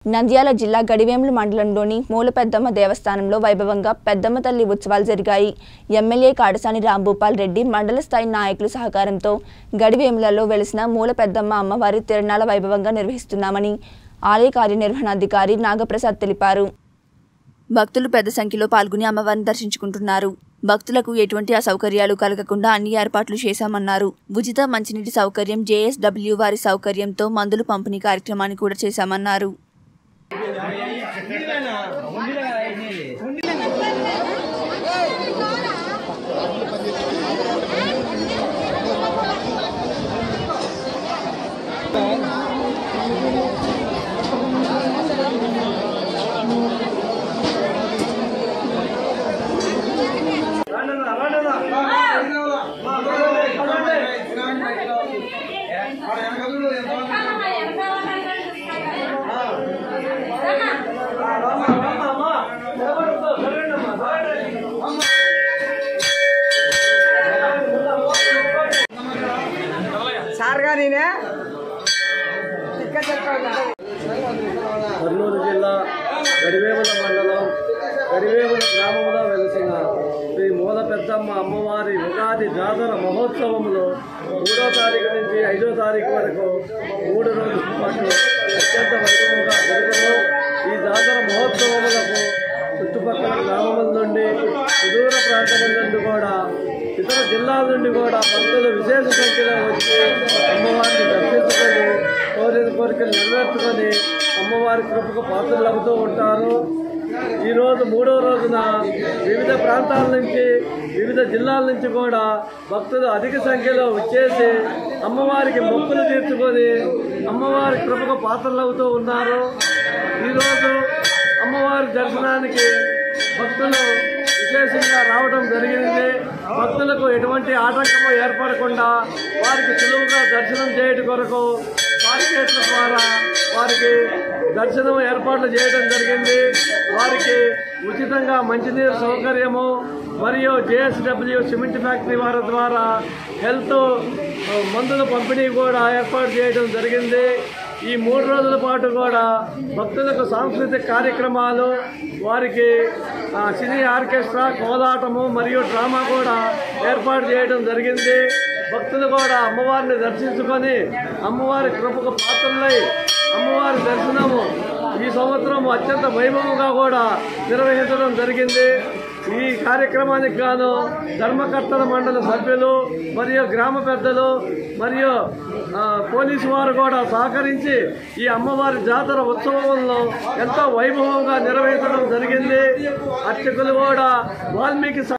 నంద్యాల జిల్లా గడివేముల మండలంలోని మూలపెద్దమ్మ దేవస్థానంలో వైభవంగా పెద్దమ్మ తల్లి ఉత్సవాలు జరిగాయి ఎమ్మెల్యే కాడసాని రాంభూపాల్ రెడ్డి మండల స్థాయి నాయకుల సహకారంతో గడివేములలో వెలిసిన మూలపెద్దమ్మ అమ్మవారి తిరణాల వైభవంగా నిర్వహిస్తున్నామని ఆలయ కార్యనిర్వహణాధికారి నాగప్రసాద్ తెలిపారు భక్తులు పెద్ద సంఖ్యలో పాల్గొని అమ్మవారిని దర్శించుకుంటున్నారు భక్తులకు ఎటువంటి అసౌకర్యాలు కలగకుండా అన్ని ఏర్పాట్లు చేశామన్నారు ఉచిత మంచినీటి సౌకర్యం జేఎస్డబ్ల్యూ వారి సౌకర్యంతో మందులు పంపిణీ కార్యక్రమాన్ని కూడా చేశామన్నారు సార్ గారినే టికెట్ కర్నూలు జిల్లా గడివేముల మండలం గడివేముల గ్రామంలో వెలిసిన శ్రీ మూల పెద్దమ్మ అమ్మవారి ఉగాది జాతర మహోత్సవంలో మూడో తారీఖు నుంచి ఐదో తారీఖు వరకు మూడు రోజుల పాటు అత్యంత వైభవంగా జరుగును ఈ జాతర మహోత్సవములకు చుట్టుపక్కల గ్రామముల నుండి సుదూర ప్రాంతముల నుండి కూడా ఇతర జిల్లాల నుండి కూడా భక్తులు విశేష సంఖ్యలో వచ్చి అమ్మవారిని దర్శించుకొని కోరిన కోరికలు నెరవేర్చుకొని అమ్మవారి కృపకు పాత్రలవుతూ ఉంటారు ఈరోజు మూడో రోజున వివిధ ప్రాంతాల నుంచి వివిధ జిల్లాల నుంచి కూడా భక్తులు అధిక సంఖ్యలో వచ్చేసి అమ్మవారికి మొక్కులు తీర్చుకొని అమ్మవారి కృపకు పాత్రలవుతూ ఉన్నారు ఈరోజు అమ్మవారి దర్శనానికి భక్తులు విశేషంగా రావడం జరిగింది భక్తులకు ఎటువంటి ఆటంకము ఏర్పడకుండా వారికి సులువుగా దర్శనం చేయడం కొరకు పార్కెట్ల ద్వారా వారికి దర్శనం ఏర్పాట్లు చేయడం జరిగింది వారికి ఉచితంగా మంచినీరు సౌకర్యము మరియు జేఎస్డబ్ల్యూ సిమెంట్ ఫ్యాక్టరీ వారి ద్వారా హెల్త్ మందుల పంపిణీ కూడా ఏర్పాటు చేయడం జరిగింది ఈ మూడు రోజుల పాటు కూడా భక్తులకు సాంస్కృతిక కార్యక్రమాలు వారికి ఆ, సినీ ఆర్కెస్ట్రా కోలాటము మరియు డ్రామా కూడా ఏర్పాటు చేయడం జరిగింది భక్తులు కూడా అమ్మవారిని దర్శించుకొని అమ్మవారి కృపకు పాత్రలై అమ్మవారి దర్శనము ఈ సంవత్సరం అత్యంత వైభవంగా కూడా నిర్వహించడం జరిగింది ఈ కార్యక్రమానికి గాను ధర్మకర్తల మండలి సభ్యులు మరియు గ్రామ పెద్దలు మరియు ఆ, పోలీసు వారు కూడా సహకరించి ఈ అమ్మవారి జాతర ఉత్సవంలో ఎంతో వైభవంగా నిర్వహించడం జరిగింది అర్చకులు కూడా వాల్మీకి